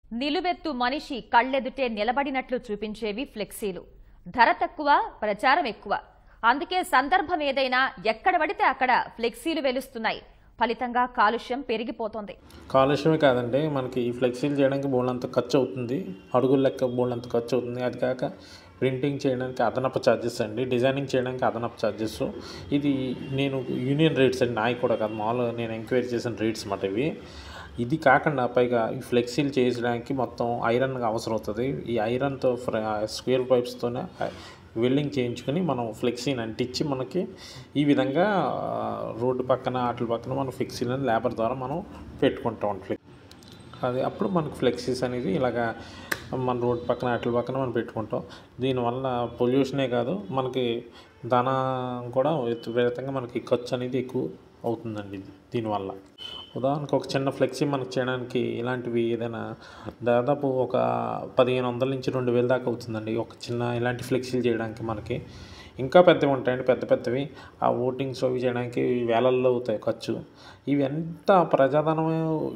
నిలువెత్తు మనిషి కళ్ళెదుటే నిలబడినట్లు చూపించేవి ఫ్లెక్సీలు ధర తక్కువ ప్రచారం ఎక్కువ అందుకే సందర్భం ఏదైనా ఎక్కడ పడితే అక్కడ ఫ్లెక్సీలు వెలుస్తున్నాయి ఫలితంగా కాలుష్యం పెరిగిపోతోంది కాలుష్యమే కాదండి మనకి ఈ ఫ్లెక్సీలు చేయడానికి బోల్డంత ఖర్చు అవుతుంది అడుగుల లెక్క బోల్డంత ఖర్చు అవుతుంది అది కాక ప్రింటింగ్ చేయడానికి అదనపు ఛార్జెస్ అండి డిజైనింగ్ చేయడానికి అదనపు ఛార్జెస్ ఇది నేను యూనియన్ రేట్స్ అండి నాయి కూడా కాదు మామూలుగా నేను ఎంక్వైరీ చేసిన రేట్స్ మాట ఇవి ఇది కాకుండా పైగా ఈ ఫ్లెక్సీలు చేయడానికి మొత్తం ఐరన్ అవసరం అవుతుంది ఈ ఐరన్తో స్క్వేర్ పైప్స్తోనే వెల్డింగ్ చేయించుకొని మనం ఫ్లెక్సీని అంటించి మనకి ఈ విధంగా ఆ, రోడ్డు పక్కన వాటి పక్కన మనం ఫ్లెక్సీలను లేబర్ ద్వారా మనం పెట్టుకుంటాం ఫ్లెక్స్ అది అప్పుడు మనకు ఫ్లెక్సీస్ అనేది ఇలాగా మన రోడ్ పక్కన వాటి పక్కన మనం పెట్టుకుంటాం దీనివల్ల పొల్యూషనే కాదు మనకి ధన కూడా విపరీతంగా మనకి ఖర్చు అనేది ఎక్కువ అవుతుందండి ఇది దీనివల్ల ఉదాహరణకు ఒక చిన్న ఫ్లెక్సీ మనకు చేయడానికి ఇలాంటివి ఏదైనా దాదాపు ఒక పదిహేను వందల నుంచి రెండు వేల దాకా అవుతుందండి ఒక చిన్న ఇలాంటి ఫ్లెక్సీలు చేయడానికి మనకి ఇంకా పెద్దవి ఉంటాయండి పెద్ద పెద్దవి ఆ ఓటింగ్స్ అవి చేయడానికి వేలల్లో అవుతాయి ఖర్చు ఇవి ఎంత ప్రజాధనం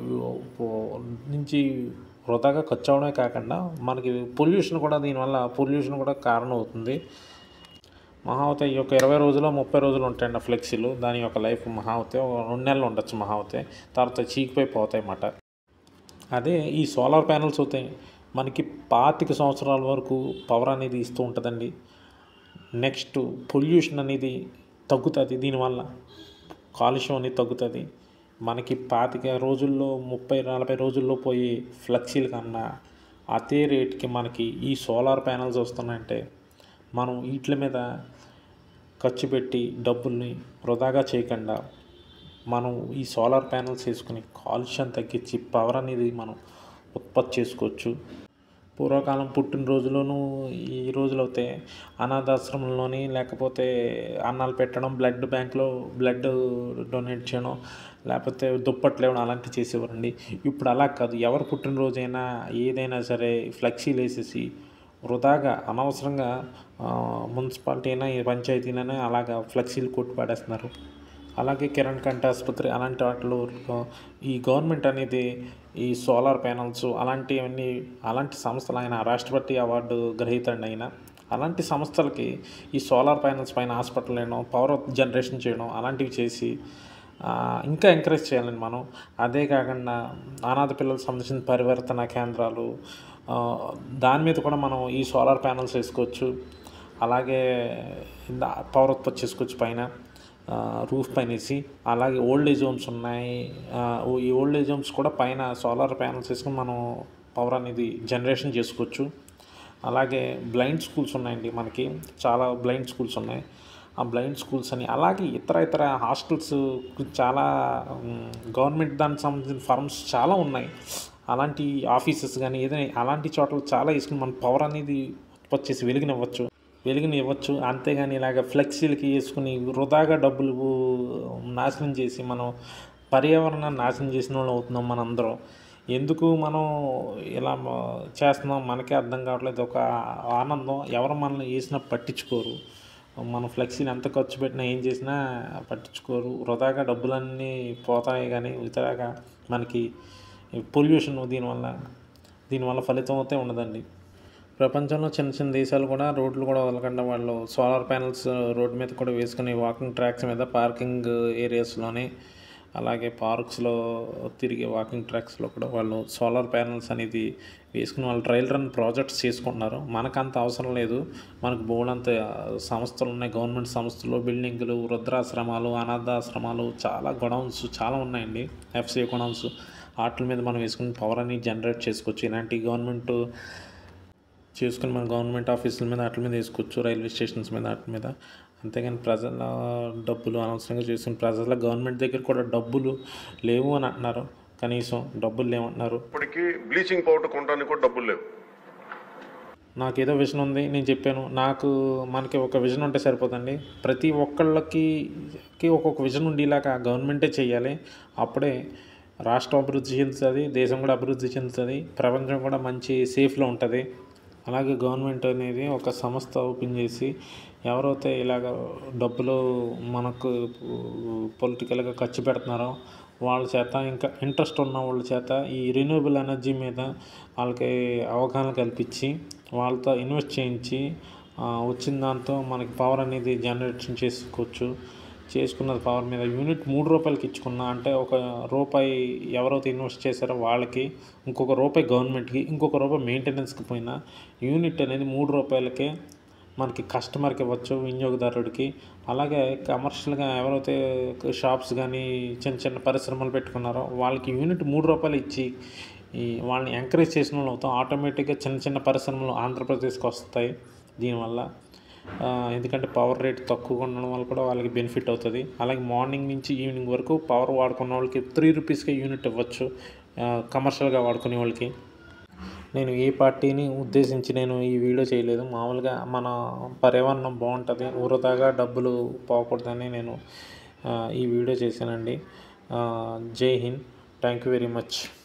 నుంచి వృధాగా ఖర్చు అవడమే కాకుండా మనకి పొల్యూషన్ కూడా దీనివల్ల పొల్యూషన్ కూడా కారణం అవుతుంది మహా అవుతే ఈ యొక్క ఇరవై రోజులు ముప్పై రోజులు ఉంటాయండి ఆ ఫ్లెక్సీలు దాని యొక్క లైఫ్ మహా అవుతే ఒక రెండు నెలలు ఉండొచ్చు మహా అవుతే తర్వాత చీకిపోయి పోతాయి అన్నమాట అదే ఈ సోలార్ ప్యానల్స్ అవుతాయి మనకి పాతిక సంవత్సరాల వరకు పవర్ అనేది ఇస్తూ ఉంటుందండి నెక్స్ట్ పొల్యూషన్ అనేది తగ్గుతుంది దీనివల్ల కాలుష్యం అనేది తగ్గుతుంది మనకి పాతిక రోజుల్లో ముప్పై నలభై రోజుల్లో పోయి ఫ్లెక్సీల కన్నా అదే రేట్కి మనకి ఈ సోలార్ ప్యానల్స్ వస్తున్నాయంటే మనం వీటి మీద ఖర్చు పెట్టి డబ్బుల్ని వృధాగా చేయకుండా మనం ఈ సోలార్ ప్యానల్స్ వేసుకుని కాలుష్యం తగ్గించి పవర్ అనేది మనం ఉత్పత్తి చేసుకోవచ్చు పూర్వకాలం పుట్టినరోజులోనూ ఈ రోజులు అయితే అనాథాశ్రమంలోని లేకపోతే అన్నాలు పెట్టడం బ్లడ్ బ్యాంక్లో బ్లడ్ డొనేట్ చేయడం లేకపోతే దుప్పట్లు ఇవ్వడం అలాంటివి చేసేవారండి ఇప్పుడు అలా కాదు ఎవరు పుట్టినరోజైనా ఏదైనా సరే ఫ్లెక్సీలు వేసేసి వృధాగా అనవసరంగా ఆ, మున్సిపాలిటీ అయినా ఈ పంచాయతీనైనా అలాగా ఫ్లెక్సీలు కొట్టి పడేస్తున్నారు అలాగే కిరణ్ కంటి ఆసుపత్రి అలాంటి వాటిలో ఈ గవర్నమెంట్ అనేది ఈ సోలార్ ప్యానల్స్ అలాంటివన్నీ అలాంటి సంస్థలు ఆయన రాష్ట్రపతి అవార్డు గ్రహీత అండి ఆయన అలాంటి సంస్థలకి ఈ సోలార్ ప్యానల్స్ పైన హాస్పిటల్ వేయడం పవర్ జనరేషన్ చేయడం అలాంటివి చేసి ఆ, ఇంకా ఎంకరేజ్ చేయాలండి మనం అదే కాకుండా అనాథ పిల్లలకు సంబంధించిన పరివర్తన కేంద్రాలు ఆ, దాని మీద కూడా మనం ఈ సోలార్ ప్యానల్స్ వేసుకోవచ్చు అలాగే దా- పవర్ ఉత్పత్తి చేసుకోవచ్చు పైన ఆ, రూఫ్ పైన వేసి అలాగే ఓల్డ్ ఏజ్ హోమ్స్ ఉన్నాయి ఆ, ఓ- ఈ ఓల్డ్ ఏజ్ హోమ్స్ కూడా పైన సోలార్ ప్యానల్స్ వేసుకుని మనం పవర్ అనేది జనరేషన్ చేసుకోవచ్చు అలాగే బ్లైండ్ స్కూల్స్ ఉన్నాయండి మనకి చాలా బ్లైండ్ స్కూల్స్ ఉన్నాయి ఆ బ్లైండ్ స్కూల్స్ అని అలాగే ఇతర ఇతర హాస్టల్స్ చాలా గవర్నమెంట్ దానికి సంబంధించిన ఫర్మ్స్ చాలా ఉన్నాయి అలాంటి ఆఫీసెస్ కానీ ఏదైనా అలాంటి చోట్ల చాలా వేసుకుని మన పవర్ అనేది ఉత్పత్తి చేసి వెలుగునివ్వచ్చు వెలుగునివ్వచ్చు అంతేగాని ఇలాగ ఫ్లెక్సీలకి వేసుకుని వృధాగా డబ్బులు నాశనం చేసి మనం పర్యావరణాన్ని నాశనం చేసిన వాళ్ళు అవుతున్నాం మనందరం ఎందుకు మనం ఇలా మ- చేస్తున్నాం మనకే అర్థం కావట్లేదు ఒక ఆనందం ఎవరు మనల్ని వేసినా పట్టించుకోరు మనం ఫ్లెక్సీని ఎంత ఖర్చు పెట్టినా ఏం చేసినా పట్టించుకోరు వృధాగా డబ్బులన్నీ పోతాయి కానీ ఇతరగా మనకి పొల్యూషన్ దీనివల్ల దీనివల్ల ఫలితం అయితే ఉండదండి ప్రపంచంలో చిన్న చిన్న దేశాలు కూడా రోడ్లు కూడా వదలకుండా వాళ్ళు సోలార్ ప్యానల్స్ రోడ్ మీద కూడా వేసుకుని వాకింగ్ ట్రాక్స్ మీద పార్కింగ్ ఏరియాస్లోని అలాగే పార్క్స్లో తిరిగే వాకింగ్ ట్రాక్స్లో కూడా వాళ్ళు సోలార్ ప్యానల్స్ అనేది వేసుకుని వాళ్ళు ట్రయల్ రన్ ప్రాజెక్ట్స్ చేసుకుంటున్నారు మనకు అంత అవసరం లేదు మనకు బోర్డంత సంస్థలు ఉన్నాయి గవర్నమెంట్ సంస్థలు బిల్డింగులు వృద్ధాశ్రమాలు అనాథాశ్రమాలు చాలా గొడౌన్స్ చాలా ఉన్నాయండి ఎఫ్సీ గొడౌన్స్ వాటి మీద మనం వేసుకుని పవర్ అనేది జనరేట్ చేసుకోవచ్చు ఇలాంటి గవర్నమెంట్ చేసుకుని మన గవర్నమెంట్ ఆఫీసుల మీద వాటి మీద వేసుకోవచ్చు రైల్వే స్టేషన్స్ మీద వాటి మీద అంతేగాని ప్రజల డబ్బులు అనవసరంగా చేసుకుని ప్రజల గవర్నమెంట్ దగ్గర కూడా డబ్బులు లేవు అని అంటున్నారు కనీసం డబ్బులు లేవంటున్నారు ఇప్పటికీ బ్లీచింగ్ పౌడర్ కొనడానికి కూడా డబ్బులు లేవు నాకు ఏదో విజన్ ఉంది నేను చెప్పాను నాకు మనకి ఒక విజన్ ఉంటే సరిపోదండి ప్రతి ఒక్కళ్ళకి కి ఒక్కొక్క విజన్ ఉండేలాగా గవర్నమెంటే చేయాలి అప్పుడే రాష్ట్రం అభివృద్ధి చెందుతుంది దేశం కూడా అభివృద్ధి చెందుతుంది ప్రపంచం కూడా మంచి సేఫ్లో ఉంటుంది అలాగే గవర్నమెంట్ అనేది ఒక సంస్థ ఓపెన్ చేసి ఎవరైతే ఇలాగ డబ్బులు మనకు పొలిటికల్గా ఖర్చు పెడుతున్నారో వాళ్ళ చేత ఇంకా ఇంట్రెస్ట్ ఉన్న వాళ్ళ చేత ఈ రిన్యూవబుల్ ఎనర్జీ మీద వాళ్ళకి అవగాహన కల్పించి వాళ్ళతో ఇన్వెస్ట్ చేయించి ఆ, వచ్చిన దాంతో మనకి పవర్ అనేది జనరేషన్ చేసుకోవచ్చు చేసుకున్న పవర్ మీద యూనిట్ మూడు రూపాయలకి ఇచ్చుకున్నా అంటే ఒక రూపాయి ఎవరైతే ఇన్వెస్ట్ చేశారో వాళ్ళకి ఇంకొక రూపాయి గవర్నమెంట్కి ఇంకొక రూపాయి మెయింటెనెన్స్కి పోయినా యూనిట్ అనేది మూడు రూపాయలకే మనకి కస్టమర్కి ఇవ్వచ్చు వినియోగదారుడికి అలాగే కమర్షియల్గా ఎవరైతే షాప్స్ కానీ చిన్న చిన్న పరిశ్రమలు పెట్టుకున్నారో వాళ్ళకి యూనిట్ మూడు రూపాయలు ఇచ్చి ఈ వాళ్ళని ఎంకరేజ్ చేసిన వాళ్ళు అవుతాం ఆటోమేటిక్గా చిన్న చిన్న పరిశ్రమలు ఆంధ్రప్రదేశ్కి వస్తాయి దీనివల్ల ఆ, ఎందుకంటే పవర్ రేట్ తక్కువగా ఉండడం వల్ల కూడా వాళ్ళకి బెనిఫిట్ అవుతుంది అలాగే మార్నింగ్ నుంచి ఈవినింగ్ వరకు పవర్ వాడుకున్న వాళ్ళకి త్రీ రూపీస్కే యూనిట్ ఇవ్వచ్చు ఆ, కమర్షియల్గా వాడుకునే వాళ్ళకి నేను ఏ పార్టీని ఉద్దేశించి నేను ఈ వీడియో చేయలేదు మామూలుగా మన పర్యావరణం బాగుంటుంది ఊరదాగా డబ్బులు పోకూడదని నేను ఆ, ఈ వీడియో చేశానండి ఆ, జై హింద్ థ్యాంక్ యూ వెరీ మచ్